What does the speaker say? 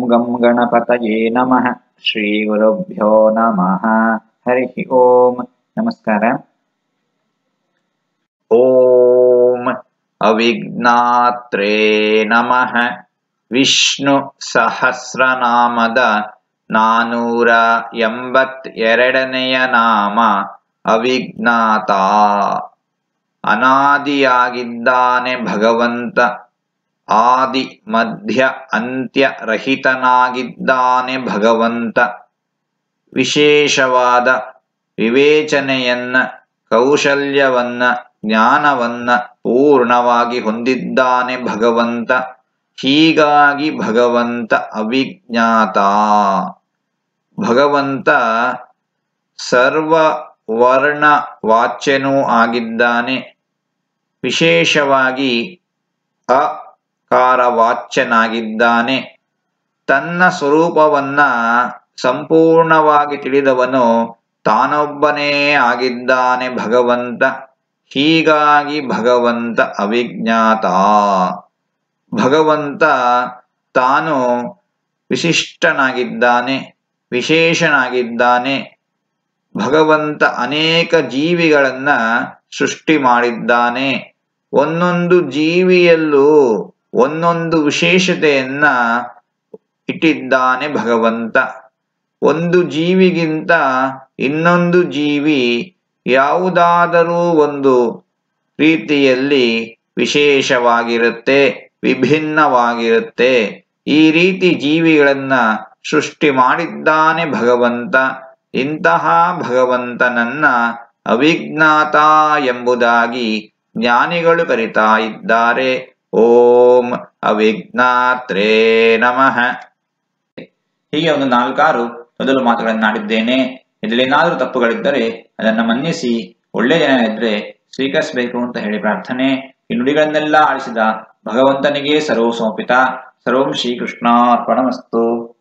ಗಂ ಗಣಪತಯೇ ನಮಃ ಶ್ರೀ ಗುರುಭ್ಯೋ ನಮಃ ಹರಿ ಓಂ ನಮಸ್ಕಾರ ಓಂ ಅವಿಘ್ನಾತ್ರೇ ನಮಃ ವಿಷ್ಣು ಸಹಸ್ರನಾಮದ ನಾನೂರ ಎಂಬತ್ತೆರಡನೆಯ ನಾಮ ಅವಿಜ್ಞಾತ ಅನಾದಿಯಾಗಿದ್ದಾನೆ ಭಗವಂತ ಆದಿ ಮಧ್ಯ ಅಂತ್ಯ ರಹಿತನಾಗಿದ್ದಾನೆ ಭಗವಂತ ವಿಶೇಷವಾದ ವಿವೇಚನೆಯನ್ನ ಕೌಶಲ್ಯವನ್ನ ಜ್ಞಾನವನ್ನ ಪೂರ್ಣವಾಗಿ ಹೊಂದಿದ್ದಾನೆ ಭಗವಂತ ಹೀಗಾಗಿ ಭಗವಂತ ಅವಿಜ್ಞಾತ ಭಗವಂತ ಸರ್ವ ವರ್ಣ ವಾಚ್ಯನೂ ಆಗಿದ್ದಾನೆ ವಿಶೇಷವಾಗಿ ಅಕಾರ ವಾಚ್ಯನಾಗಿದ್ದಾನೆ ತನ್ನ ಸ್ವರೂಪವನ್ನ ಸಂಪೂರ್ಣವಾಗಿ ತಿಳಿದವನು ತಾನೊಬ್ಬನೇ ಆಗಿದ್ದಾನೆ ಭಗವಂತ ಹೀಗಾಗಿ ಭಗವಂತ ಅವಿಜ್ಞಾತ ಭಗವಂತ ತಾನು ವಿಶಿಷ್ಟನಾಗಿದ್ದಾನೆ ವಿಶೇಷನಾಗಿದ್ದಾನೆ ಭಗವಂತ ಅನೇಕ ಜೀವಿಗಳನ್ನ ಸೃಷ್ಟಿ ಮಾಡಿದ್ದಾನೆ ಒಂದೊಂದು ಜೀವಿಯಲ್ಲೂ ಒಂದೊಂದು ವಿಶೇಷತೆಯನ್ನ ಇಟ್ಟಿದ್ದಾನೆ ಭಗವಂತ ಒಂದು ಜೀವಿಗಿಂತ ಇನ್ನೊಂದು ಜೀವಿ ಯಾವುದಾದರೂ ಒಂದು ರೀತಿಯಲ್ಲಿ ವಿಶೇಷವಾಗಿರುತ್ತೆ ವಿಭಿನ್ನವಾಗಿರುತ್ತೆ ಈ ರೀತಿ ಜೀವಿಗಳನ್ನ ಸೃಷ್ಟಿ ಮಾಡಿದ್ದಾನೆ ಭಗವಂತ ಇಂತಹ ಭಗವಂತನನ್ನ ಅವಿಜ್ಞಾತ ಎಂಬುದಾಗಿ ಜ್ಞಾನಿಗಳು ಕರಿತಾ ಇದ್ದಾರೆ ಓಂ ಅವಿಜ್ಞಾತ್ರೇ ನಮಃ ಹೀಗೆ ಒಂದು ನಾಲ್ಕಾರು ಮೊದಲು ಮಾತುಗಳನ್ನಾಡಿದ್ದೇನೆ ಇದರಲ್ಲೇನಾದರೂ ತಪ್ಪುಗಳಿದ್ದರೆ ಅದನ್ನ ಮನ್ನಿಸಿ ಒಳ್ಳೆಯ ಜನ ಇದ್ರೆ ಸ್ವೀಕರಿಸಬೇಕು ಅಂತ ಹೇಳಿ ಪ್ರಾರ್ಥನೆ ಈ ನುಡಿಗಳನ್ನೆಲ್ಲ ಆಳಿಸಿದ ಭಗವಂತನಿಗೆ ಸರ್ವ ಸಮರ್ಪಿತ ಸರ್ವಂ ಶ್ರೀಕೃಷ್ಣಾರ್ಪಣಮಸ್ತು